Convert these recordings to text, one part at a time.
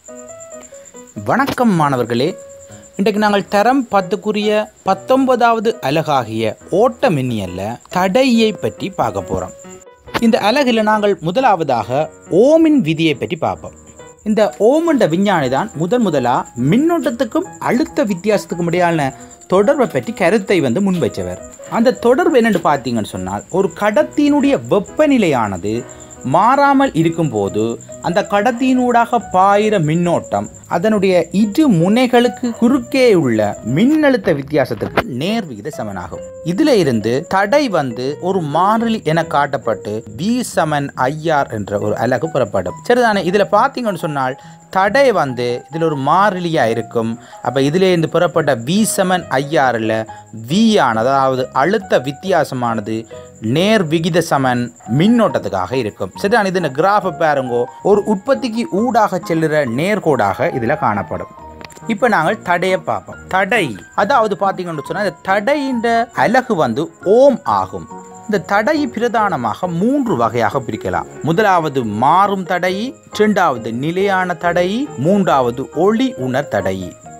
வணக்கம் மாணவர்களே இன்றைக்கு நாங்கள் தரம் பத்துக்குரிய பத்தொன்பதாவது அலகாகிய ஓட்ட மின்னியல்ல தடையை பற்றி பார்க்க போகிறோம் இந்த அலகில் நாங்கள் முதலாவதாக ஓமின் விதியை பற்றி பார்ப்போம் இந்த ஓமண்ட விஞ்ஞானி தான் முதன் முதலாக மின்னோட்டத்துக்கும் அழுத்த வித்தியாசத்துக்கும் இடையான தொடர்பை பற்றி கருத்தை வந்து முன்வைச்சவர் அந்த தொடர்பு என்னென்னு பார்த்தீங்கன்னு சொன்னால் ஒரு கடத்தியினுடைய வெப்பநிலையானது மாறாமல் இருக்கும்போது அந்த கடத்தியினூடாக பாயிற மின்னோட்டம் அதனுடைய இரு முனைகளுக்கு குறுக்கே உள்ள மின்னழுத்த வித்தியாசத்துக்கு நேர் விகித சமனாகும் இதுல இருந்து தடை வந்து ஒரு மாறிலி என காட்டப்பட்டு வி சமன் ஐஆர் என்ற ஒரு அலகு புறப்படும் சரிதானே இதுல பார்த்தீங்கன்னு சொன்னால் தடை வந்து இதில் ஒரு மாறிலியா இருக்கும் அப்போ இதிலே இருந்து புறப்பட்ட வி சமன் ஐஆரில் வி ஆனது அதாவது அழுத்த வித்தியாசமானது நேர் விகித சமன் மின்னோட்டத்துக்காக இருக்கும் சரிதான் இது கிராஃபை பாருங்கோ ஒரு உற்பத்திக்கு ஊடாக செல்லுற நேர்கோடாக இதில் காணப்படும் இப்போ நாங்கள் தடையை பார்ப்போம் தடை அதாவது பார்த்தீங்கன்னு சொன்னால் இந்த தடையின் அலகு வந்து ஓம் ஆகும் இந்த தடை பிரதானமாக மூன்று வகையாக பிரிக்கலாம் முதலாவது மாறும் தடை இரண்டாவது நிலையான தடை மூன்றாவது ஒளி உணர் தடை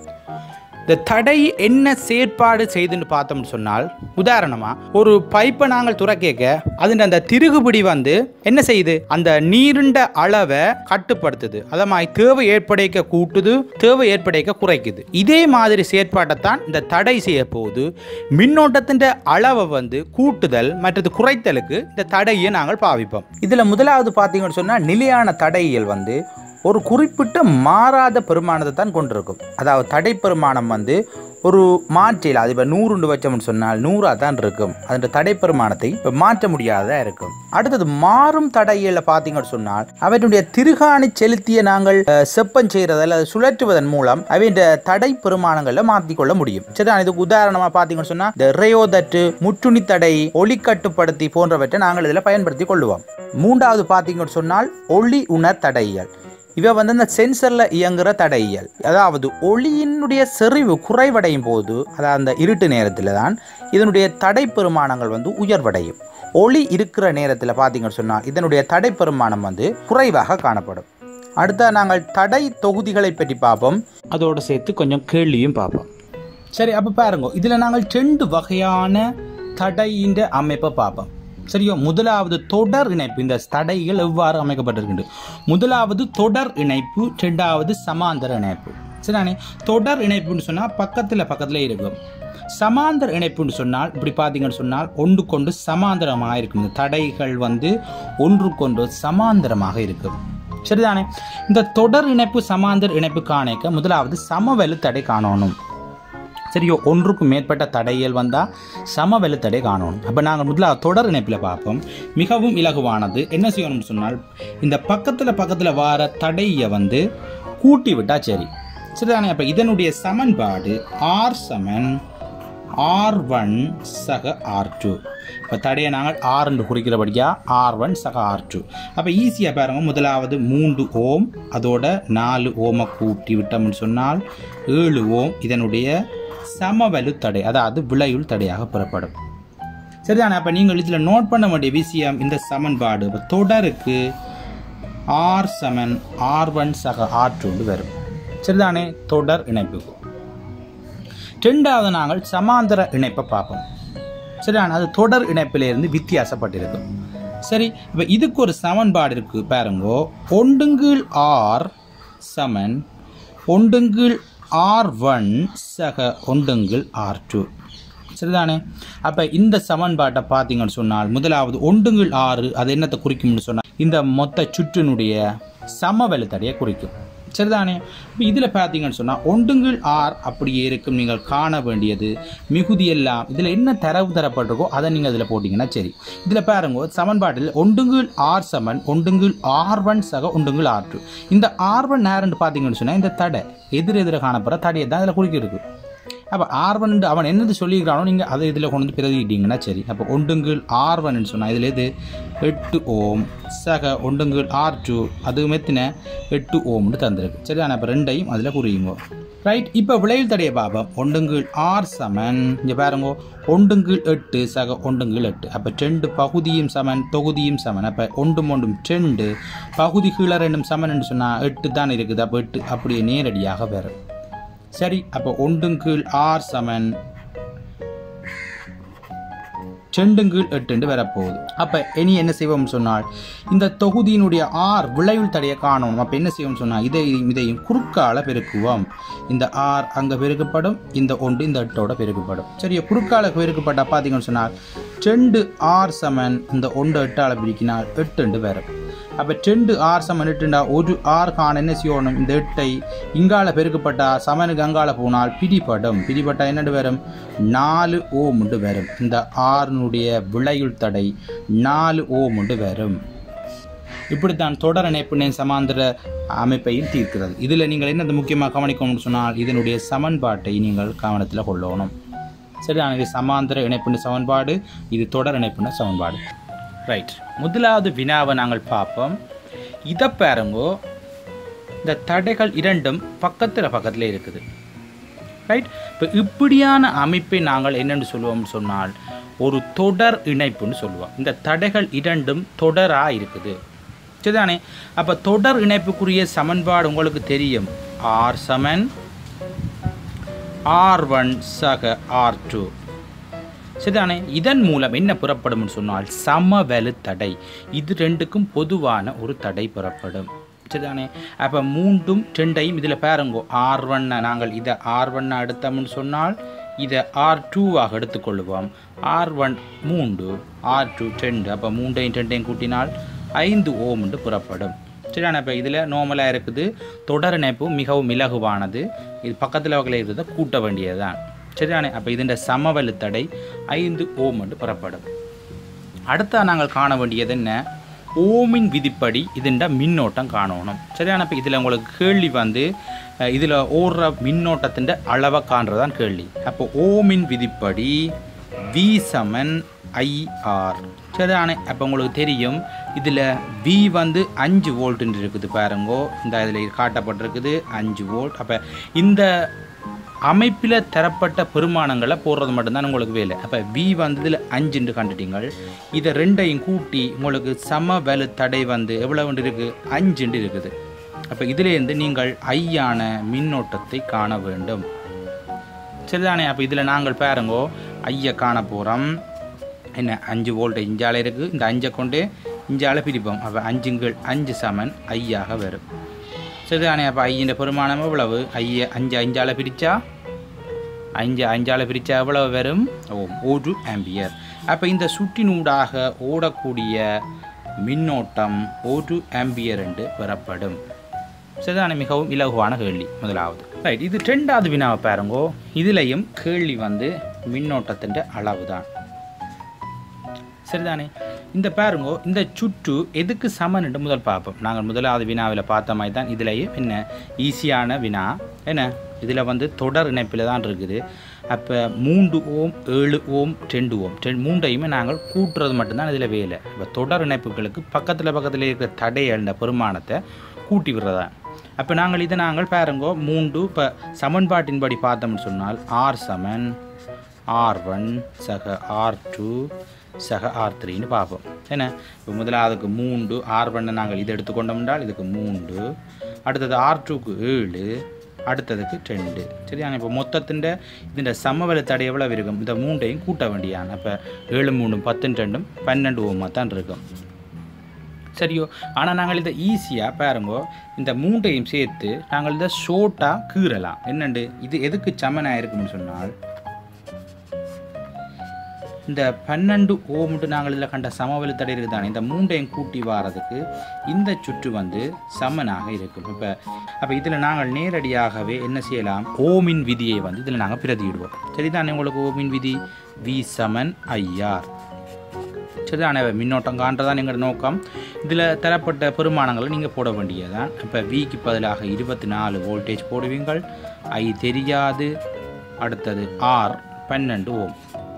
இந்த தடை என்ன செயற்பாடு செய்துன்னு பார்த்தோம்னு சொன்னால் உதாரணமாக ஒரு பைப்பை நாங்கள் துறக்கேக்க அதில் அந்த திருகுபிடி வந்து என்ன செய்யுது அந்த நீருண்ட அளவை கட்டுப்படுத்துது அதை மாதிரி தேவை ஏற்படைக்க கூட்டுது தேவை ஏற்படைக்க குறைக்குது இதே மாதிரி செயற்பாட்டை தான் இந்த தடை செய்ய போகுது மின்னோட்டத்தின் அளவை வந்து கூட்டுதல் மற்றது குறைத்தலுக்கு இந்த தடையை நாங்கள் பாவிப்போம் இதில் முதலாவது பார்த்தீங்கன்னு சொன்னால் நிலையான தடையியல் வந்து ஒரு குறிப்பிட்ட மாறாத பெருமானத்தை தான் கொண்டிருக்கும் அதாவது தடை பெருமானம் வந்து ஒரு மாற்றில் அது இப்போ நூறுண்டு வச்சோம்னு சொன்னால் நூறாக தான் இருக்கும் அதன் தடை பெருமானத்தை இப்போ மாற்ற முடியாததாக இருக்கும் அடுத்தது மாறும் தடையில் பார்த்தீங்கன்னு சொன்னால் அவற்றுடைய திருகாணி செலுத்திய நாங்கள் அஹ், செப்பம் செய்கிறது அல்லது சுழற்றுவதன் மூலம் அவையின் தடை பெருமானங்களில் மாற்றிக்கொள்ள முடியும் சரி இதுக்கு உதாரணமாக பார்த்தீங்கன்னு சொன்னால் இந்த ரேயோதட்டு முற்றுணி தடை ஒளி கட்டுப்படுத்தி போன்றவற்றை நாங்கள் இதில் பயன்படுத்தி கொள்ளுவோம் மூன்றாவது பார்த்தீங்கன்னு சொன்னால் ஒளி உணர் தடையியல் இவ வந்து இந்த சென்சரில் இயங்குகிற தடையியல் அதாவது ஒளியினுடைய செறிவு குறைவடையும் போது அதாவது அந்த இருட்டு நேரத்தில் தான் இதனுடைய தடை பெருமானங்கள் வந்து உயர்வடையும் ஒளி இருக்கிற நேரத்தில் பார்த்தீங்கன்னு சொன்னால் இதனுடைய தடை பெருமானம் வந்து குறைவாக காணப்படும் அடுத்த நாங்கள் தடை தொகுதிகளை பற்றி பார்ப்போம் அதோடு சேர்த்து கொஞ்சம் கேள்வியும் பார்ப்போம் சரி அப்போ பாருங்க இதில் நாங்கள் ரெண்டு வகையான தடையின் அமைப்பை பார்ப்போம் சரியோ முதலாவது தொடர் இணைப்பு இந்த தடைகள் எவ்வாறு அமைக்கப்பட்டிருக்கின்றது முதலாவது தொடர் இணைப்பு ரெண்டாவது சமாந்தர இணைப்பு சரிதானே தொடர் இணைப்புன்னு சொன்னால் பக்கத்தில் பக்கத்தில் இருக்கும் சமாந்தர இணைப்புன்னு சொன்னால் இப்படி பார்த்தீங்கன்னு சொன்னால் ஒன்று கொண்டு சமாந்தரமாக இருக்கும் இந்த தடைகள் வந்து ஒன்றுக்கொன்று சமாந்தரமாக இருக்கும் சரிதானே இந்த தொடர் இணைப்பு சமாந்தர இணைப்பு காணிக்க முதலாவது சமவெளி தடை காணணும் சரியோ ஒன்றுக்கும் மேற்பட்ட தடைகள் வந்தால் சமவெளி தடை காணணும் அப்போ நாங்கள் முதலாக தொடர் இணைப்பில் பார்ப்போம் மிகவும் இலகுவானது என்ன செய்யணும்னு சொன்னால் இந்த பக்கத்தில் பக்கத்தில் வர தடையை வந்து கூட்டி விட்டா சரி சரிதானே அப்போ இதனுடைய சமன்பாடு ஆர் சமன் ஆர் ஒன் சக ஆர் டூ இப்போ தடையை நாங்கள் ஆர் என்று குறிக்கிறபடியா ஆர் ஒன் சக ஆர் டூ அப்போ ஈஸியாக பாருங்க முதலாவது மூன்று ஓம் அதோட நாலு ஓமை கூட்டி விட்டோம்னு சொன்னால் ஏழு ஓம் இதனுடைய சமவலு தடை அதாவது விளையுள் தடையாக பெறப்படும் சரிதானே அப்போ நீங்கள் இதில் நோட் பண்ண வேண்டிய விஷயம் இந்த சமன்பாடு இப்போ தொடருக்கு ஆர் சமன் ஆர் ஒன் சக ஆர் டூ வரும் சரிதானே தொடர் இணைப்புக்கு ரெண்டாவது நாங்கள் சமாந்தர இணைப்பை பார்ப்போம் சரிதானே அது தொடர் இணைப்பிலிருந்து வித்தியாசப்பட்டிருக்கும் சரி இப்போ இதுக்கு ஒரு சமன்பாடு இருக்கு பாருங்கோ ஒண்டுங்கீழ் ஆர் சமன் ஒண்டுங்கீழ் ஆர் ஒன் சக ஒண்டுங்கீழ் ஆர் டூ சரிதானே அப்போ இந்த சமன்பாட்டை பார்த்தீங்கன்னு சொன்னால் முதலாவது ஒண்டுங்கீழ் ஆறு அது என்னத்தை குறிக்கும்னு சொன்னால் இந்த மொத்த சுற்றினுடைய சமவெளி தடையை குறிக்கும் சரிதானே இப்போ இதில் பார்த்தீங்கன்னு சொன்னால் ஒண்டுங்கள் ஆர் அப்படியே இருக்கும் நீங்கள் காண வேண்டியது மிகுதி எல்லாம் இதில் என்ன தரவு தரப்பட்டிருக்கோ அதை நீங்கள் இதில் போட்டிங்கன்னா சரி இதில் பாருங்க சமன்பாட்டில் ஒண்டுங்கள் ஆர் சமன் ஒண்டுங்கள் ஆர் ஒன் சக ஒண்டுங்கள் ஆர் டூ இந்த ஆர் ஒன் நேரன்னு பார்த்தீங்கன்னு சொன்னால் இந்த தடை எதிர் எதிர காணப்படுற தடையை தான் இதில் குறிக்கிறது அப்போ ஆர்வன் அவன் என்னது சொல்லிக்கிறானோ நீங்கள் அதை இதில் கொண்டு வந்து பிரதிக்கிட்டீங்கன்னா சரி அப்போ ஒண்டுங்கள் ஆர்வன் சொன்னால் இதில் எது எட்டு ஓம் சக ஒண்டுங்கள் ஆர் டூ அது மெத்தின எட்டு ஓம்னு தந்திருக்கு சரி ஆனால் இப்போ ரெண்டையும் அதில் குறியுங்க ரைட் இப்போ விளைவில் தடைய பாபம் ஒண்டுங்கீழ் ஆர் சமன் இங்கே பாருங்க ஒண்டுங்கீழ் எட்டு சக ஒண்டுங்கீழ் எட்டு அப்போ ரெண்டு பகுதியும் சமன் தொகுதியும் சமன் அப்போ ஒண்டும் ஒண்டும் ரெண்டு பகுதி கீழே ரெண்டும் சமன் சொன்னால் எட்டு தான் இருக்குது அப்போ எட்டு அப்படியே நேரடியாக வரும் சரி அப்போ ஒண்டுங்கீழ் ஆர் சமன் செண்டுங்கீழ் எட்டுண்டு வரப்போகுது அப்போ இனி என்ன செய்வோம்னு சொன்னால் இந்த தொகுதியினுடைய ஆர் விளைவில் தடைய காணணும் அப்போ என்ன செய்வோம்னு சொன்னால் இதையும் இதையும் குறுக்கால பெருக்குவோம் இந்த ஆர் அங்கே பெருக்கப்படும் இந்த ஒன்று இந்த எட்டோட பெருக்கப்படும் சரியா குறுக்கால பெருக்கப்பட்ட பார்த்தீங்கன்னு சொன்னால் ரெண்டு ஆர் சமன் இந்த ஒன்று எட்டால பிரிக்கினால் எட்டுண்டு வரும் அப்போ ரெண்டு ஆர் சமன் எட்டுண்டா ஒரு ஆர் காண என்ன செய்யணும் இந்த எட்டை இங்கால பெருக்கப்பட்டா சமனுக்கு அங்கால போனால் பிடிபடும் பிடிபட்டா என்னண்டு வரும் நாலு ஓமுண்டு வரும் இந்த ஆறுனுடைய விளையுள் தடை நாலு ஓமுண்டு வரும் இப்படித்தான் தொடர் இணைப்பு சமாந்திர அமைப்பையும் தீர்க்கிறது இதில் நீங்கள் என்ன முக்கியமாக கவனிக்கணும்னு சொன்னால் இதனுடைய சமன்பாட்டை நீங்கள் கவனத்தில் கொள்ளணும் சரிதான் இது சமாந்திர இணைப்புன சமன்பாடு இது தொடர் இணைப்புன சமன்பாடு ரைட் முதலாவது வினாவை நாங்கள் பார்ப்போம் இதை பாருங்கோ இந்த தடைகள் இரண்டும் பக்கத்தில் பக்கத்தில் இருக்குது ரைட் இப்போ இப்படியான அமைப்பை நாங்கள் என்னென்னு சொல்லுவோம்னு சொன்னால் ஒரு தொடர் இணைப்புன்னு சொல்லுவோம் இந்த தடைகள் இரண்டும் தொடராக இருக்குது சரிதானே அப்போ தொடர் இணைப்புக்குரிய சமன்பாடு உங்களுக்கு தெரியும் ஆர் சமன் ஆர் ஒன் சக ஆர் டூ சரிதானே இதன் மூலம் என்ன புறப்படும் சொன்னால் சமவெளு தடை இது ரெண்டுக்கும் பொதுவான ஒரு தடை புறப்படும் சரிதானே அப்போ மூன்றும் ரெண்டையும் இதில் பாருங்கோ ஆர் ஒன்னை நாங்கள் இதை ஆர் ஒன்னை எடுத்தோம்னு சொன்னால் இதை ஆர் டூவாக எடுத்துக்கொள்வோம் ஆர் ஒன் மூன்று ஆர் டூ ரெண்டு அப்போ மூன்றையும் ரெண்டையும் கூட்டினால் ஐந்து ஓம் என்று புறப்படும் சரியான இப்போ இதில் நார்மலாக இருக்குது தொடர் இணைப்பு மிகவும் இலகுவானது இது பக்கத்தில் வகையில் இருக்கிறத கூட்ட வேண்டியது தான் சரிதானே அப்போ இதன் சமவெளு தடை ஐந்து ஓம் என்று புறப்படும் அடுத்தா நாங்கள் காண வேண்டியது என்ன ஓமின் விதிப்படி இதுண்ட மின்னோட்டம் காணணும் சரியான இப்போ இதில் உங்களுக்கு கேள்வி வந்து இதில் ஓடுற மின்னோட்டத்தின் அளவை காண்றதான் கேள்வி அப்போ ஓமின் விதிப்படி வி சமன் ஐஆர் சரிதானே அப்போ உங்களுக்கு தெரியும் இதில் வி வந்து அஞ்சு வோல்ட்டுன்னு இருக்குது பாருங்கோ இந்த இதில் காட்டப்பட்டிருக்குது அஞ்சு வோல்ட் அப்போ இந்த அமைப்பில் தரப்பட்ட பெருமானங்களை போடுறது மட்டும்தான் உங்களுக்கு வேலை அப்போ வி வந்து இதில் அஞ்சுன்னு கண்டுட்டீங்கள் இதை ரெண்டையும் கூட்டி உங்களுக்கு சம வேலை தடை வந்து எவ்வளோ இருக்குது அஞ்சுண்டு இருக்குது அப்போ இதிலேருந்து நீங்கள் ஐயான மின்னோட்டத்தை காண வேண்டும் சரிதானே அப்போ இதில் நாங்கள் பாருங்கோ ஐயை காண போகிறோம் என்ன அஞ்சு வோல்ட் இஞ்சால இருக்குது இந்த அஞ்சை கொண்டு இஞ்சால பிரிப்போம் அப்போ அஞ்சுங்கள் அஞ்சு சமன் ஐயாக வரும் சரிதானே அப்போ ஐயிൻ്റെ பெருமானம் எவ்வளவு ஐய அஞ்சு அஞ்சால பிரித்தா அஞ்சு அஞ்சால பிரித்தா எவ்வளவு வரும் ஓ ஒரு ஆம்பியர் அப்போ இந்த சுற்றினூடாக ஓடக்கூடிய மின்னோட்டம் ஒரு ஆம்பியர் என்று பெறப்படும் சரிதானே மிகவும் இலகுவான கேள்வி முதலாவது ரைட் இது ரெண்டாவது வினாவை பாருங்கோ இதுலேயும் கேள்வி வந்து மின்னோட்டத்தின் அளவு தான் சரிதானே இந்த பாருங்கோ இந்த சுற்று எதுக்கு சமன்ட்டு முதல் பார்ப்போம் நாங்கள் முதலாவது வினாவில் பார்த்த மாதிரி தான் இதுலேயும் என்ன ஈஸியான வினா என்ன இதில் வந்து தொடர் இணைப்பில் தான் இருக்குது அப்போ மூன்று ஓம் ஏழு ஓம் ரெண்டு ஓம் ரெண்டு மூன்றையுமே நாங்கள் கூட்டுறது மட்டும்தான் இதில் வேலை இப்போ தொடர் இணைப்புகளுக்கு பக்கத்தில் பக்கத்தில் இருக்கிற தடையை அந்த பெருமானத்தை கூட்டி விடுறதா அப்போ நாங்கள் இதை நாங்கள் பாருங்கோ மூன்று இப்போ சமன்பாட்டின்படி பார்த்தோம்னு சொன்னால் ஆர் சமன் ஆர் ஒன் சக ஆர் டூ சக ஆர் த்ரீன்னு பார்ப்போம் என்ன இப்போ முதலாவதுக்கு மூன்று ஆர் ஒன்னை நாங்கள் இதை எடுத்துக்கொண்டோம் என்றால் இதுக்கு மூன்று அடுத்தது ஆர் டூக்கு ஏழு அடுத்ததுக்கு ரெண்டு சரியான இப்போ மொத்தத்தின் ഇതിൻ്റെ സമവല തട எவ்வளவு இருக்கும் இந்த மூண்டையும் கூட்ட வேண்டியான அப்போ ஏழு மூணும் பத்து ரெண்டும் பன்னெண்டு ஓமா தான் இருக்கும் சரியோ ஆனால் நாங்கள் இதை ஈஸியாக பாருங்கோ இந்த மூண்டையும் சேர்த்து நாங்கள் இதை ஷோர்ட்டாக கீறலாம் என்னண்டு இது எதுக்கு சமனாக இருக்கும்னு சொன்னால் இந்த பன்னெண்டு ஓமுட்டு நாங்கள் இதில் கண்ட சமவெளி தடை இருக்குதானே இந்த மூண்டையும் கூட்டி வாரதுக்கு இந்த சுற்று வந்து சமனாக இருக்கும் இப்போ அப்போ இதில் நாங்கள் நேரடியாகவே என்ன செய்யலாம் ஓமின் விதியை வந்து இதில் நாங்கள் பிரதியிடுவோம் சரிதானே உங்களுக்கு ஓமின் விதி வி சமன் ஐஆர் சரிதானே மின்னோட்டம் காண்றதான் எங்களோட நோக்கம் இதில் தரப்பட்ட பெருமானங்களை நீங்கள் போட வேண்டியதுதான் இப்போ விக்கு பதிலாக இருபத்தி நாலு வோல்டேஜ் போடுவீங்கள் ஐ தெரியாது அடுத்தது ஆர் பன்னெண்டு ஓம்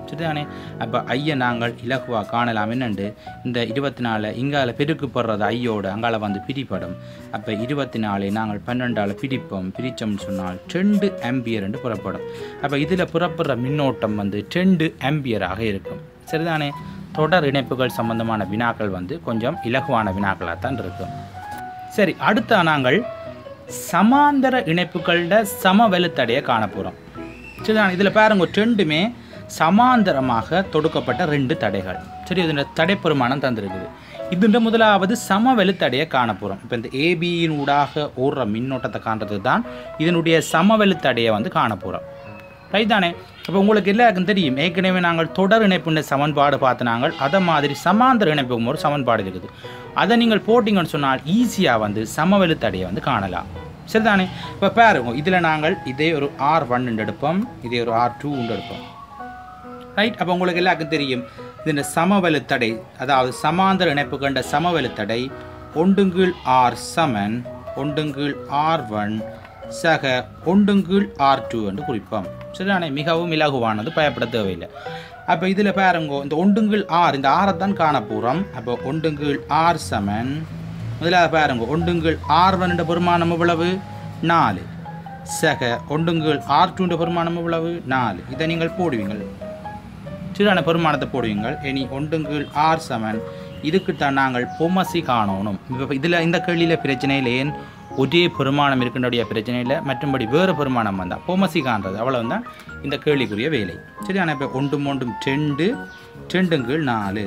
சரிதானே அப்போ ஐயை நாங்கள் இலகுவாக காணலாம் என்னண்டு இந்த இருபத்தி நாலு இங்கால பெருக்குப்படுறது ஐயோடு அங்கால வந்து பிரிப்படும் அப்போ இருபத்தி நாலு நாங்கள் பன்னெண்டால் பிரிப்போம் பிரித்தோம்னு சொன்னால் ரெண்டு ஆம்பியர் என்று புறப்படும் அப்போ இதில் புறப்படுற மின்னோட்டம் வந்து ரெண்டு ஆம்பியராக இருக்கும் சரிதானே தொடர் இணைப்புகள் சம்பந்தமான வினாக்கள் வந்து கொஞ்சம் இலகுவான வினாக்களாக தான் இருக்கும் சரி அடுத்த நாங்கள் சமாந்தர இணைப்புகளோட சமவெளுத்தடையை காண போகிறோம் சரிதான் இதில் பாருங்க ரெண்டுமே சமாந்தரமாக தொடுக்கப்பட்ட ரெண்டு தடைகள் சரி இதில் தடைப்பெருமானம் தந்திருக்குது இதுன்ற முதலாவது சமவெளுத்தடையை காண போகிறோம் இப்போ இந்த ஏபியின் ஊடாக ஓடுற மின்னோட்டத்தை காண்றது தான் இதனுடைய சமவெளுத்தடையை வந்து காண போகிறோம் ரைட் தானே அப்போ உங்களுக்கு எல்லாருக்கும் தெரியும் ஏற்கனவே நாங்கள் தொடர் இணைப்புன்ற சமன்பாடு பார்த்து நாங்கள் அதை மாதிரி சமாந்தர இணைப்புக்கும் ஒரு சமன்பாடு இருக்குது அதை நீங்கள் போட்டிங்கன்னு சொன்னால் ஈஸியாக வந்து சமவெளுத்தடையை வந்து காணலாம் சரிதானே இப்போ பாருங்க இதில் நாங்கள் இதே ஒரு ஆர் ஒன் எடுப்போம் இதே ஒரு ஆர் டூ எடுப்போம் ரைட் அப்போ உங்களுக்கு எல்லாருக்கும் தெரியும் இதன் சமவெளுத்தடை அதாவது சமாந்தர இணைப்பு கண்ட சமவெளுத்தடை ஒண்டுங்கீழ் ஆர் சமன் ஒண்டுங்கீழ் ஆர் ஒன் சக ஒண்டுங்கீழ் ஆர் டூ என்று குறிப்போம் சரிதானே மிகவும் இலகுவானது பயப்பட தேவையில்லை அப்போ இதில் பாருங்க இந்த ஒண்டுங்கீழ் ஆர் இந்த ஆரை தான் காண போகிறோம் அப்போ ஒண்டுங்கீழ் ஆர் சமன் முதலாவது பாருங்க ஒண்டுங்கீழ் ஆர் ஒன் பெருமானம் எவ்வளவு நாலு சக ஒண்டுங்கீழ் ஆர் டூன்ற பெருமானம் எவ்வளவு நாலு இதை நீங்கள் போடுவீங்கள் சிறான பெருமானத்தை போடுவீங்கள் இனி ஒண்டுங்கீழ் ஆர் சமன் இதுக்குத்தான் நாங்கள் பொமசி காணணும் இப்போ இதில் இந்த கேள்வியில் பிரச்சனையில் ஏன் ஒரே பெருமானம் இருக்கின்ற பிரச்சனையில் மற்றும்படி வேறு பெருமானம் வந்தால் பொமசி காண்றது அவ்வளவு தான் இந்த கேள்விக்குரிய வேலை சரியான இப்போ ஒன்றும் ஒன்றும் ரெண்டு ரெண்டுங்கீழ் நாலு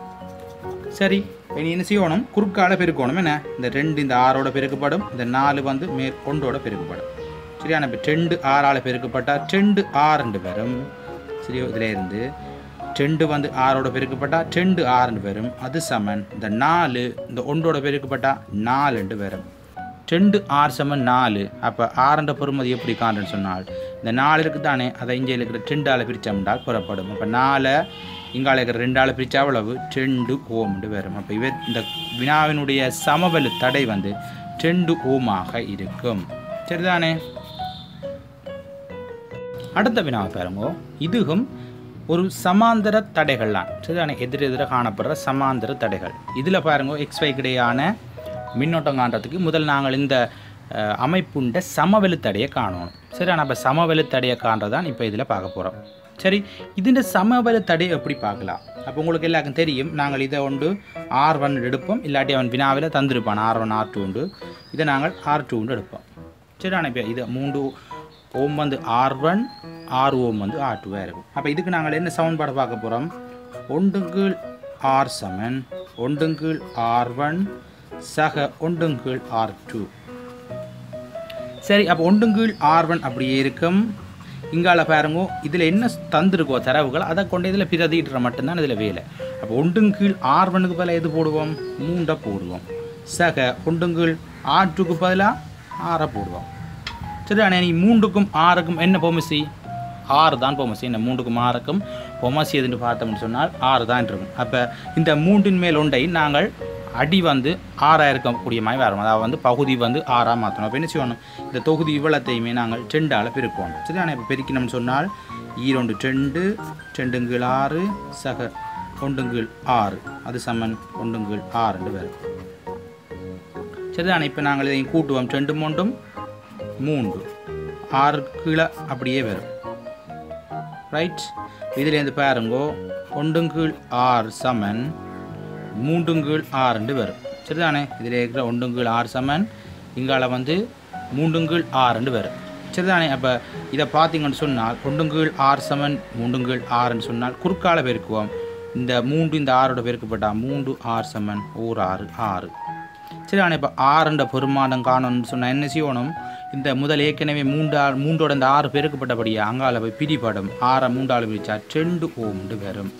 சரி இனி என்ன செய்யணும் குறுக்கால பெருக்கணும் என்ன இந்த ரெண்டு இந்த ஆறோட பெருக்கப்படும் இந்த நாலு வந்து மேற் ஒன்றோட பெருக்கப்படும் சரியான இப்போ ரெண்டு ஆறால் பெருக்கப்பட்டால் ரெண்டு ஆறு ரெண்டு வரும் சரி இதில் இருந்து ரெண்டு வந்து ஆறோட பெருக்கப்பட்டால் ரெண்டு ஆறுண்டு வரும் அது சமன் இந்த நாலு இந்த ஒன்றோட பெருக்கப்பட்டால் நாலுண்டு வரும் ரெண்டு ஆறு சமன் நாலு அப்போ ஆறுன்ற பொறுமதி எப்படி காண்றேன்னு சொன்னால் இந்த நாலு இருக்குது தானே அதை இங்கே இருக்கிற ரெண்டால் பிரித்தோம்னால் புறப்படும் அப்போ நாலை இங்கால இருக்கிற ரெண்டால் பிரித்தா அவ்வளவு ரெண்டு ஓம்ண்டு வரும் அப்போ இவர் இந்த வினாவினுடைய சமவெளி தடை வந்து ரெண்டு ஓமாக இருக்கும் சரிதானே அடுத்த வினாவை பாருங்க இதுவும் ஒரு சமாந்தர தடைகள்லாம் சரிதானே எதிர் எதிர காணப்படுற சமாந்தர தடைகள் இதில் பாருங்க எக்ஸ் கிடையான மின்னோட்டம் காண்றதுக்கு முதல் நாங்கள் இந்த அஹ், அமைப்புண்ட சமவெளுத்தடையை காணணும் சரி நம்ம சமவெளுத்தடையை காண்றதான் இப்போ இதில் பார்க்க போகிறோம் சரி இதுன்ற சமவெளுத்தடையை எப்படி பார்க்கலாம் அப்போ உங்களுக்கு எல்லாருக்கும் தெரியும் நாங்கள் இதை ஒன்று ஆர் ஒன் எடுப்போம் இல்லாட்டி அவன் வினாவில் தந்திருப்பான் ஆர் ஒன் ஆர் டூ உண்டு இதை நாங்கள் ஆர் டூ உண்டு எடுப்போம் சரி இப்போ இது மூன்று ஓம் வந்து ஆர் ஒன் ஆர் ஓம் வந்து ஆர் டூவாக இருக்கும் அப்போ இதுக்கு நாங்கள் என்ன சமன்பாடு பார்க்க போகிறோம் ஒண்டுங்கீழ் ஆர் சமன் ஒண்டுங்கீழ் ஆர் ஒன் சக ஒண்டுங்கீழ் ஆர் டூ சரி அப்போ ஒண்டுங்கீழ் ஆர் ஒன் அப்படியே இருக்கும் இங்கால பாருங்க இதில் என்ன தந்திருக்கோ தரவுகள் அதை கொண்டு இதில் பிரதிட்டுற மட்டும்தான் இதில் வேலை அப்போ ஒண்டுங்கீழ் ஆர் ஒன்னுக்கு பதிலாக எது போடுவோம் மூண்டை போடுவோம் சக ஒண்டுங்கீழ் ஆர் டூக்கு பதிலாக ஆறை போடுவோம் சரி அண்ணே நீ மூன்றுக்கும் ஆறுக்கும் என்ன பொமசி ஆறு தான் பொமசி இந்த மூன்றுக்கும் ஆறுக்கும் பொமசி எதுன்னு பார்த்தோம்னு சொன்னால் ஆறு தான் இருக்கும் அப்போ இந்த மூன்றின் மேல் ஒன்றை நாங்கள் அடி வந்து ஆறாக இருக்கக்கூடிய மாதிரி வரும் அதாவது வந்து பகுதி வந்து ஆறாக மாற்றணும் அப்போ என்ன செய்யணும் இந்த தொகுதி இவ்வளத்தையுமே நாங்கள் ரெண்டால் பெருக்குவோம் சரி ஆனால் இப்போ பெருக்கினோம்னு சொன்னால் ஈரொண்டு ரெண்டு ரெண்டுங்கீழ் ஆறு சக ஒண்டுங்கீழ் ஆறு அது சமன் ஒண்டுங்கீழ் ஆறுன்னு வரும் சரிதானே இப்போ நாங்கள் இதையும் கூட்டுவோம் ரெண்டு மூன்றும் மூன்று ஆறு கீழே அப்படியே வரும் ரைட் இதுலேருந்து பாருங்கோ ஒண்டுங்கீழ் ஆறு சமன் மூன்றுங்கீழ் ஆறுண்டு வரும் சரிதானே இதில் இருக்கிற ஒண்டுங்கீழ் ஆறு சமன் இங்கால வந்து மூன்றுங்கீழ் ஆறுண்டு வரும் சரிதானே அப்போ இதை பார்த்தீங்கன்னு சொன்னால் ஒண்டுங்கீழ் ஆறு சமன் மூன்றுங்கீழ் ஆறுன்னு சொன்னால் குறுக்கால பெருக்குவோம் இந்த மூன்று இந்த ஆறோட பெருக்கப்பட்டா மூன்று ஆறு சமன் ஓர் ஆறு ஆறு சரி ஆனால் இப்போ ஆறுன்ற பெருமானம் காணணும்னு சொன்னால் என்ன செய்யணும் இந்த முதல் ஏற்கனவே மூன்றாள் மூன்றோட இந்த ஆறு பெருக்கப்பட்டபடியே அங்கால போய் பிரிபடும் ஆறை மூன்றாள் பிரிச்சா ரெண்டு ஓம்ண்டு வரும்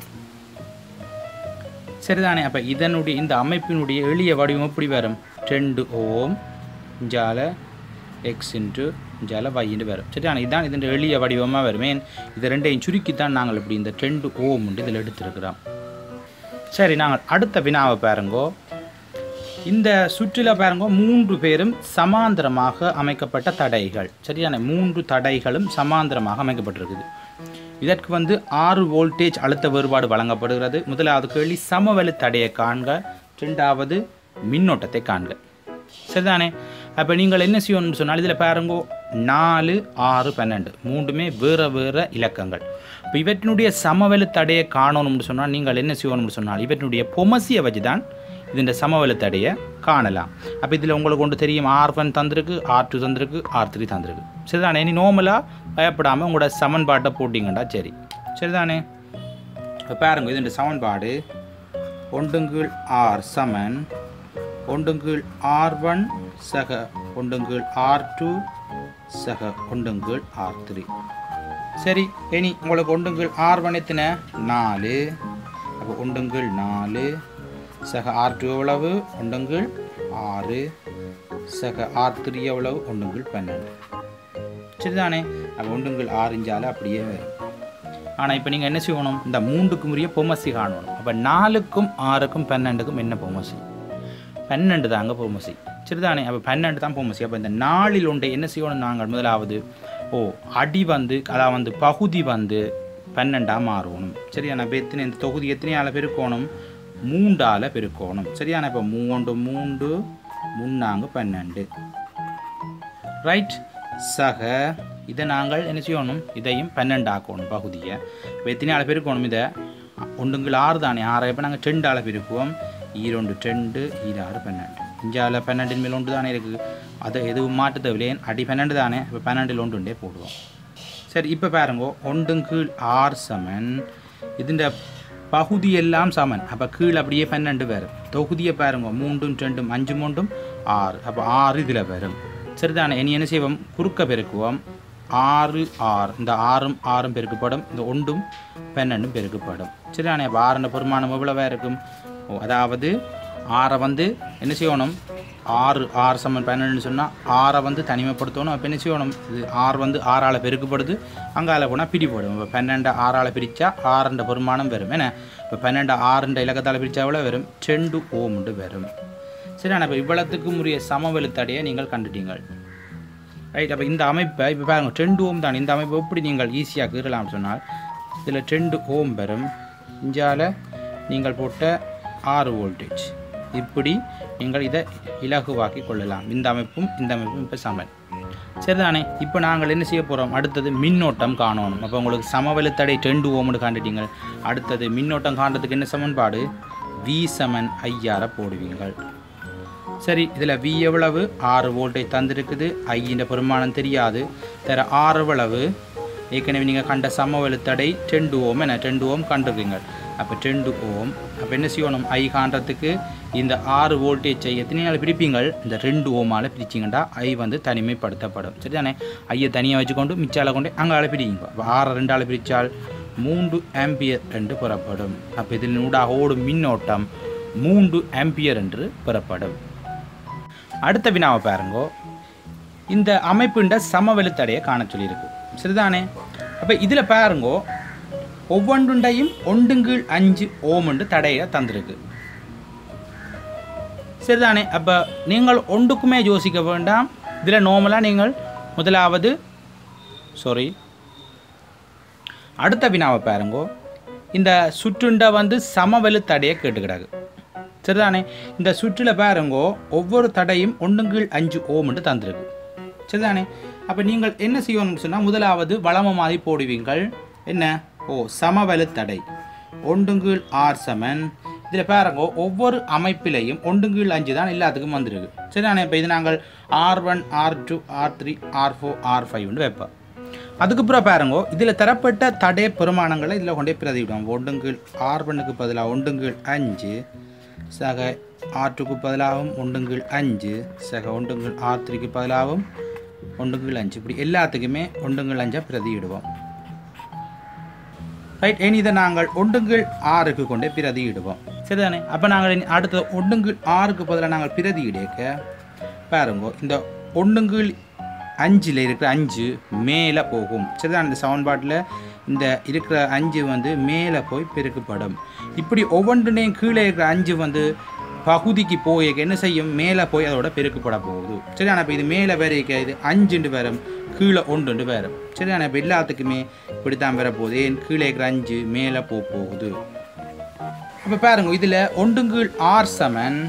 சரிதானே அப்போ இதனுடைய இந்த அமைப்பினுடைய எளிய வடிவம் எப்படி வரும் ரெண்டு ஓம் இஞ்சால எக்ஸ் இன்ட்டு இஞ்சால வைன்னு வரும் சரிதானே இதுதான் இதன் எளிய வடிவமாக வரும் ஏன் இது ரெண்டையும் சுருக்கித்தான் நாங்கள் இப்படி இந்த ரெண்டு ஓம் இதில் எடுத்திருக்கிறோம் சரி நாங்கள் அடுத்த வினாவை பாருங்கோ இந்த சுற்றில பாருங்க மூன்று பேரும் சமாந்தரமாக அமைக்கப்பட்ட தடைகள் சரியான மூன்று தடைகளும் சமாந்தரமாக அமைக்கப்பட்டிருக்குது இதற்கு வந்து ஆறு வோல்டேஜ் அழுத்த வேறுபாடு வழங்கப்படுகிறது முதலாவது கேள்வி சமவெளி தடையை காண்க ரெண்டாவது மின்னோட்டத்தை காண்க சரிதானே அப்போ நீங்கள் என்ன செய்யணும்னு சொன்னால் இதில் பாருங்க நாலு ஆறு பன்னெண்டு மூன்றுமே வேறு வேறு இலக்கங்கள் இப்போ இவற்றினுடைய சமவெளி தடையை காணணும்னு சொன்னால் நீங்கள் என்ன செய்யணும்னு சொன்னால் இவற்றினுடைய பொமசியை வச்சு தான் இதன் சமவெளி தடையை காணலாம் அப்போ இதில் உங்களுக்கு ஒன்று தெரியும் ஆர் ஒன் தந்திருக்கு ஆர் டூ தந்திருக்கு ஆர் த்ரீ தந்திருக்கு சரிதானே நீ நார்மலாக பயப்படாமல் உங்களோட சமன்பாட்டை போட்டிங்கண்டா சரி சரிதானே இப்போ பாருங்க இதன் சமன்பாடு ஒண்டுங்கீழ் ஆர் சமன் ஒண்டுங்கீழ் ஆர் ஒன் சக ஒண்டுங்கீழ் ஆர் டூ சக ஒண்டுங்கீழ் ஆர் த்ரீ சரி இனி உங்களுக்கு ஒண்டுங்கீழ் ஆர் ஒன் எத்தனை நாலு அப்போ ஒண்டுங்கீழ் நாலு சக ஆர் டூ எவ்வளவு ஒண்டுங்கீழ் ஆறு சக ஆர் த்ரீ எவ்வளவு ஒண்டுங்கீழ் பன்னெண்டு சரிதானே அப்போ ஒண்டுங்கீழ் ஆறு இஞ்சால அப்படியே வரும் ஆனால் இப்போ நீங்கள் என்ன செய்யணும் இந்த மூன்றுக்கும் உரிய பொமசி காணணும் அப்போ நாலுக்கும் ஆறுக்கும் பன்னெண்டுக்கும் என்ன பொமசி பன்னெண்டு தாங்க பொமசி சரிதானே அப்போ பன்னெண்டு தான் பொமசி அப்போ இந்த நாளில் ஒன்றை என்ன செய்யணும் நாங்கள் முதலாவது ஓ அடி வந்து அதாவது வந்து பகுதி வந்து பன்னெண்டாக மாறணும் சரியான இப்போ எத்தனை இந்த தொகுதி எத்தனையால் பெருக்கணும் மூண்டால் பெருக்கணும் சரியான இப்போ மூன்று மூன்று முன்னாங்க பன்னெண்டு ரைட் சக இதை நாங்கள் என்ன செய்யணும் இதையும் பன்னெண்டு ஆக்கணும் பகுதியை இப்போ எத்தனை ஆள் பெருக்கணும் இதை ஒன்றுங்கள் ஆறு தானே ஆறு இப்போ நாங்கள் ரெண்டு ஆளை பெருக்குவோம் ஈரொண்டு ரெண்டு ஈராறு பன்னெண்டு இஞ்சால பன்னெண்டின் மேல் ஒன்று தானே இருக்குது அதை எதுவும் மாற்ற தேவையில்லையே அடி பன்னெண்டு தானே இப்போ பன்னெண்டில் ஒன்று ஒன்றே போடுவோம் சரி இப்போ பாருங்க ஒன்றும் கீழ் ஆறு சமன் இதுண்ட பகுதி எல்லாம் சமன் அப்போ கீழ் அப்படியே பன்னெண்டு வரும் தொகுதியை பாருங்க மூன்றும் ரெண்டும் அஞ்சு மூன்றும் ஆறு அப்போ ஆறு இதில் வரும் சரிதானே இனி என்ன செய்வோம் குறுக்க பெருக்குவோம் ஆறு ஆறு இந்த ஆறும் ஆறும் பெருக்கப்படும் இந்த ஒன்றும் பன்னெண்டும் பெருக்கப்படும் சரிதானே அப்போ ஆறுன்ற பெருமானம் எவ்வளவா இருக்கும் ஓ அதாவது ஆறை வந்து என்ன செய்யணும் ஆறு ஆறு சமன் பன்னெண்டுன்னு சொன்னால் ஆறை வந்து தனிமைப்படுத்தணும் அப்போ என்ன செய்யணும் இது ஆறு வந்து ஆறால் பெருக்கப்படுது அங்கால போனால் பிரிப்படும் இப்போ பன்னெண்டு ஆறால் பிரித்தா ஆறுன்ற பெருமானம் வரும் ஏன்னா இப்போ பன்னெண்டு ஆறுன்ற இலக்கத்தால் பிரித்தா எவ்வளோ வரும் ரெண்டு ஓமுண்டு வரும் சரி ஆனால் இப்போ இவ்வளத்துக்கும் உரிய சமவெளி தடையை நீங்கள் கண்டுட்டீங்கள் ரைட் அப்போ இந்த அமைப்பை இப்போ பாருங்க ரெண்டு ஓம் தான் இந்த அமைப்பை எப்படி நீங்கள் ஈஸியாக கீறலாம்னு சொன்னால் இதில் ரெண்டு ஓம் வரும் இஞ்சால நீங்கள் போட்ட ஆறு வோல்டேஜ் இப்படி நீங்கள் இதை இலகுவாக்கி கொள்ளலாம் இந்த அமைப்பும் இந்த அமைப்பும் இப்போ சமன் சரிதானே இப்போ நாங்கள் என்ன செய்ய போகிறோம் அடுத்தது மின்னோட்டம் காணணும் அப்போ உங்களுக்கு சமவெளி தடை ரெண்டு ஓம்னு காண்டுட்டீங்க அடுத்தது மின்னோட்டம் காண்றதுக்கு என்ன சமன்பாடு வி சமன் ஐயாரை போடுவீங்கள் சரி இதில் வி எவ்வளவு ஆறு வோல்டேஜ் தந்திருக்குது ஐயின் பெருமானம் தெரியாது தர ஆறு எவ்வளவு ஏற்கனவே நீங்கள் கண்ட சமவெளி தடை ரெண்டு ஓம் என்ன ரெண்டு ஓம் கண்டிருக்கீங்க அப்போ ரெண்டு ஓம் அப்போ என்ன செய்யணும் ஐ காண்றதுக்கு இந்த ஆறு வோல்டேஜை எத்தனை நாள் பிரிப்பீங்கள் இந்த ரெண்டு ஓமால் பிரிச்சிங்கண்டா ஐ வந்து தனிமைப்படுத்தப்படும் சரிதானே ஐயை தனியாக வச்சுக்கொண்டு மிச்சால கொண்டு அங்கால பிரிங்க அப்போ ஆறு ரெண்டால் பிரித்தால் மூன்று ஆம்பியர் என்று பெறப்படும் அப்போ இதில் ஊடாக ஓடும் மின்னோட்டம் மூன்று ஆம்பியர் என்று பெறப்படும் அடுத்த வினாவை பாருங்கோ இந்த அமைப்புண்ட சமவெளி தடையை காண சொல்லியிருக்கு சரிதானே அப்போ இதில் பாருங்கோ ஒவ்வொன்றுண்டையும் ஒண்டுங்கீழ் அஞ்சு ஓமுண்டு தடையை தந்திருக்கு சரிதானே அப்போ நீங்கள் ஒன்றுக்குமே யோசிக்க வேண்டாம் இதில் நார்மலாக நீங்கள் முதலாவது சாரி அடுத்த வினாவை பாருங்கோ இந்த சுற்றுண்ட வந்து சமவெளி தடையை கேட்டுக்கிடாது சரிதானே இந்த சுற்றில் பாருங்கோ ஒவ்வொரு தடையும் ஒன்றுங்கீழ் அஞ்சு ஓம்னு தந்திருக்கு சரிதானே அப்போ நீங்கள் என்ன செய்யணும்னு சொன்னால் முதலாவது வளம மாதிரி போடுவீங்கள் என்ன ஓ சமவெளி தடை ஒன்றுங்கீழ் ஆர் சமன் இதில் பாருங்க ஒவ்வொரு அமைப்பிலையும் ஒன்றுங்கீழ் அஞ்சு தான் எல்லாத்துக்கும் வந்திருக்கு சரிதானே இப்போ இது நாங்கள் R one R two R three R four R ஃபைவ்னு வைப்போம் அதுக்கப்புறம் பாருங்க இதில் தரப்பட்ட தடை பெருமானங்களை இதில் கொண்டே பிரதிவிடுவோம் ஒன்றுங்கீழ் ஆர் ஒன்னுக்கு பதிலாக ஒன்றுங்கீழ் அஞ்சு சக ஆர் டூக்கு பதிலாகவும் ஒன்றுங்கீழ் அஞ்சு சக ஒன்றுங்கீழ் ஆர் த்ரீக்கு பதிலாகவும் ஒன்றுங்கீழ் அஞ்சு இப்படி எல்லாத்துக்குமே ஒன்றுங்கீழ் அஞ்சா பிரதியிடுவோம் ரைட் இனி இதை நாங்கள் ஒன்றுங்கீழ் ஆறுக்கு கொண்டே பிரதியிடுவோம் சரிதானே அப்போ நாங்கள் இனி அடுத்த ஒன்றுங்கீழ் ஆறுக்கு பதிலாக நாங்கள் பிரதியிடக்க பாருங்க இந்த ஒன்றுங்கீழ் அஞ்சில் இருக்கிற அஞ்சு மேலே போகும் சரிதான் இந்த சமன்பாட்டில் இந்த இருக்கிற அஞ்சு வந்து மேலே போய் பெருக்கப்படும் இப்படி ஒவ்வொன்றுனையும் கீழே இருக்கிற அஞ்சு வந்து பகுதிக்கு போய் என்ன செய்யும் மேலே போய் அதோட பெருக்கப்பட போகுது சரியான இப்போ இது மேலே வரைக்க இது அஞ்சுண்டு வரும் கீழே ஒன்றுண்டு வரும் சரியான இப்போ எல்லாத்துக்குமே இப்படித்தான் வரப்போகுது ஏன் கீழே இருக்கிற அஞ்சு மேலே போக போகுது அப்போ பாருங்க இதில் ஒன்றுங்கீழ் ஆர் சமன்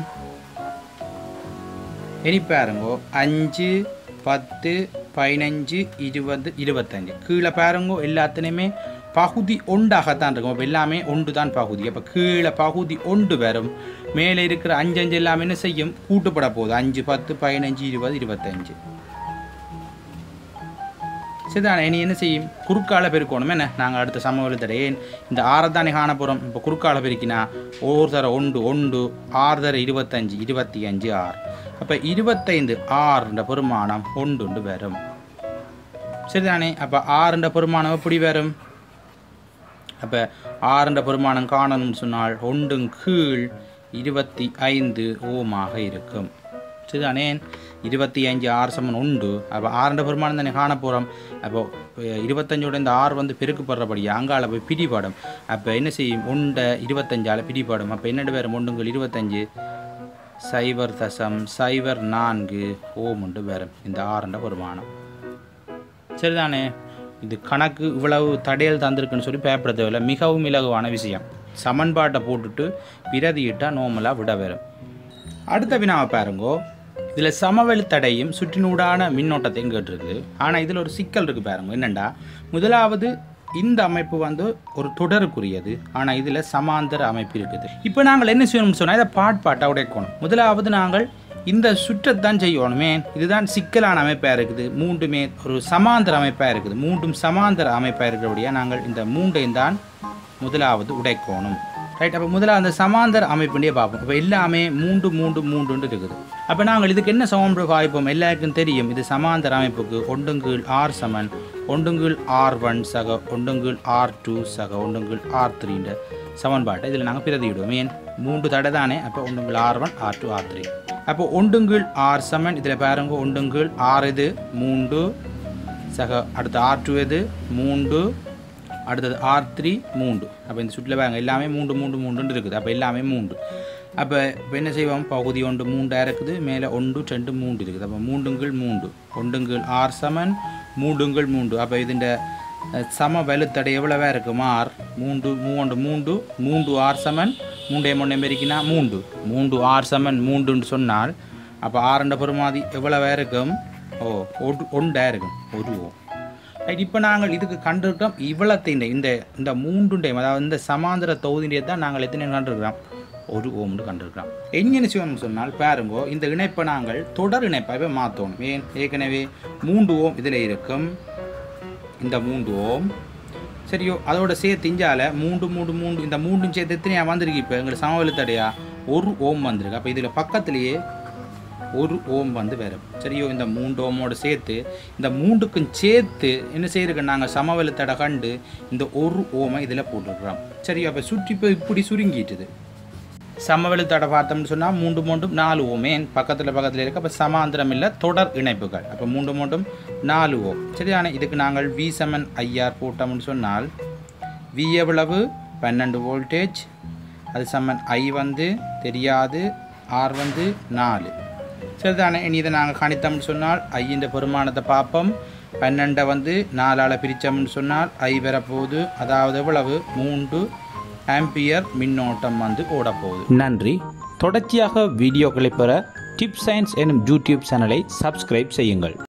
இனி பாருங்கோ அஞ்சு பத்து பதினஞ்சு இருபது இருபத்தஞ்சு கீழே பாருங்கோ எல்லாத்துலேயுமே பகுதி ஒன்றாகத்தான் இருக்கும் அப்போ எல்லாமே ஒன்று தான் பகுதி அப்போ கீழே பகுதி ஒன்று வரும் மேலே இருக்கிற அஞ்சு அஞ்சு எல்லாமே என்ன செய்யும் கூட்டுப்பட போகுது அஞ்சு பத்து பதினஞ்சு இருபது இருபத்தஞ்சு சரிதானே இனி என்ன செய்யும் குறுக்கால பெருக்கணும் என்ன நாங்கள் அடுத்த சமவெளி ஏன் இந்த ஆறை தானே காண போகிறோம் இப்போ குறுக்கால பெருக்கினா ஒரு தர ஒன்று ஒன்று ஆறு தர இருபத்தஞ்சு இருபத்தி அஞ்சு ஆறு அப்போ இருபத்தைந்து ஆறுன்ற பெருமானம் ஒன்று வரும் சரிதானே அப்போ ஆறுன்ற பெருமானம் எப்படி வரும் அப்போ ஆறுன்ற பெருமானம் காணணும்னு சொன்னால் ஒன்றும் கீழ் இருபத்தி ஐந்து ஓமாக இருக்கும் சரிதானே இருபத்தி அஞ்சு ஆறு சமன் உண்டு அப்போ ஆறுன்ற பெருமானம் தானே காண போகிறோம் அப்போ இருபத்தஞ்சோட இந்த ஆறு வந்து பெருக்கப்படுறபடி அங்கால போய் பிடிபடும் அப்போ என்ன செய்யும் உண்டை இருபத்தஞ்சால் பிடிபடும் அப்போ என்னென்ன வரும் ஒன்றுங்கள் இருபத்தஞ்சு சைபர் தசம் சைபர் நான்கு ஓம் உண்டு வரும் இந்த ஆறுன்ற பெருமானம் சரிதானே இது கணக்கு இவ்வளவு தடையல் தந்திருக்குன்னு சொல்லி பயப்பட தேவையில்லை மிகவும் இலகுவான விஷயம் சமன்பாட்டை போட்டுட்டு பிரதியிட்டால் நோமலாக விட வரும் அடுத்த வினாவை பாருங்கோ இதில் சமவெளி தடையும் சுற்றினூடான மின்னோட்டத்தையும் கேட்டிருக்கு ஆனால் இதில் ஒரு சிக்கல் இருக்குது பாருங்க என்னென்னா முதலாவது இந்த அமைப்பு வந்து ஒரு தொடருக்குரியது ஆனால் இதில் சமாந்தர அமைப்பு இருக்குது இப்போ நாங்கள் என்ன செய்யணும்னு சொன்னால் இதை பாட் பாட்டாக உடைக்கணும் முதலாவது நாங்கள் இந்த சுற்றத்தான் செய்யணுமே இதுதான் சிக்கலான அமைப்பாக இருக்குது மூன்றுமே ஒரு சமாந்தர அமைப்பாக இருக்குது மூன்றும் சமாந்தர அமைப்பாக இருக்கிறபடியாக நாங்கள் இந்த மூன்றையும் தான் முதலாவது உடைக்கணும் ரைட் அப்போ முதல்ல அந்த சமாந்தர அமைப்புண்டே பார்ப்போம் இப்போ எல்லாமே மூன்று மூன்று மூன்றுன்னு இருக்குது அப்போ நாங்கள் இதுக்கு என்ன சமன்று வாய்ப்போம் எல்லாருக்கும் தெரியும் இது சமாந்தர அமைப்புக்கு ஒண்டுங்கீழ் ஆர் சமன் ஒண்டுங்கீழ் ஆர் ஒன் சக ஒண்டுங்கீழ் ஆர் டூ சக ஒண்டுங்கீழ் ஆர் த்ரீன்ற சமன்பாட்டை இதில் நாங்கள் பிரதிவிடுவோம் ஏன் மூன்று தடை தானே அப்போ ஒண்டுங்கீழ் R one R two R three அப்போ ஒண்டுங்கீழ் ஆர் சமன் இதில் பாருங்க ஒண்டுங்கீழ் ஆர் இது மூன்று சக அடுத்து ஆர் டூ இது மூன்று அடுத்தது ஆர் த்ரீ மூன்று அப்போ இந்த சுற்றில் பாருங்க எல்லாமே மூன்று மூன்று மூன்றுன்னு இருக்குது அப்போ எல்லாமே மூன்று அப்போ இப்போ என்ன செய்வோம் பகுதி ஒன்று மூண்டாக இருக்குது மேலே ஒன்று ரெண்டு மூன்று இருக்குது அப்போ மூண்டுங்கள் மூன்று ஒண்டுங்கள் ஆர் சமன் மூண்டுங்கள் மூன்று அப்போ இதுண்ட சம வலுத்தடை எவ்வளவா இருக்கும் ஆர் மூன்று மூன்று மூன்று மூன்று ஆர் சமன் மூண்டே மூணு பெருக்கினா மூன்று மூன்று ஆர் சமன் மூன்றுன்னு சொன்னால் அப்போ ஆறுண்ட பெருமாதி எவ்வளவா இருக்கும் ஓ ஒன்று ஒன்றா இருக்கும் ஒரு ஓ ரைட் இப்போ நாங்கள் இதுக்கு கண்டிருக்கிறோம் இவ்வளத்தின் இந்த இந்த மூன்றுண்டையும் அதாவது இந்த சமாந்திர தொகுதியை தான் நாங்கள் எத்தனை கண்டிருக்கிறோம் ஒரு ஓம்னு கண்டிருக்கிறோம் எங்கே செய்யணும்னு சொன்னால் பாருங்கோ இந்த இணைப்பை நாங்கள் தொடர் இணைப்பாகவே மாற்றணும் ஏன் ஏற்கனவே மூன்று ஓம் இதில் இருக்கும் இந்த மூன்று ஓம் சரியோ அதோட சேர்த்து இஞ்சால மூன்று மூன்று மூன்று இந்த மூன்றும் சேர்த்து எத்தனையா வந்திருக்கு இப்போ எங்களுக்கு சமவெளித்தடையா ஒரு ஓம் வந்திருக்கு அப்போ இதில் பக்கத்துலேயே ஒரு ஓம் வந்து வரும் சரியோ இந்த மூன்று ஓமோடு சேர்த்து இந்த மூன்றுக்கும் சேர்த்து என்ன செய்யிருக்கு நாங்கள் சமவெளி தடை கண்டு இந்த ஒரு ஓமை இதில் போட்டுடுறோம் சரியோ அப்போ சுற்றி இப்போ இப்படி சுருங்கிட்டுது சமவெளி தடை பார்த்தோம்னு சொன்னால் மூன்று மூன்றும் நாலு ஓமே பக்கத்தில் பக்கத்தில் இருக்க அப்போ சமாந்திரம் இல்லை தொடர் இணைப்புகள் அப்போ மூன்று மூன்றும் நாலு ஓம் சரியான இதுக்கு நாங்கள் வி செமன் ஐஆர் போட்டோம்னு சொன்னால் வி எவ்வளவு பன்னெண்டு வோல்டேஜ் அது சமன் ஐ வந்து தெரியாது ஆர் வந்து நாலு சரிதானே இனி இதை நாங்கள் கணித்தோம்னு சொன்னால் ஐயின் பெருமானத்தை பார்ப்போம் பன்னெண்டை வந்து நாலால் பிரித்தோம்னு சொன்னால் ஐ வரப்போகுது அதாவது எவ்வளவு மூன்று ஆம்பியர் மின்னோட்டம் வந்து ஓடப்போகுது நன்றி தொடர்ச்சியாக வீடியோக்களை பெற டிப் சயின்ஸ் எனும் யூடியூப் சேனலை சப்ஸ்கிரைப் செய்யுங்கள்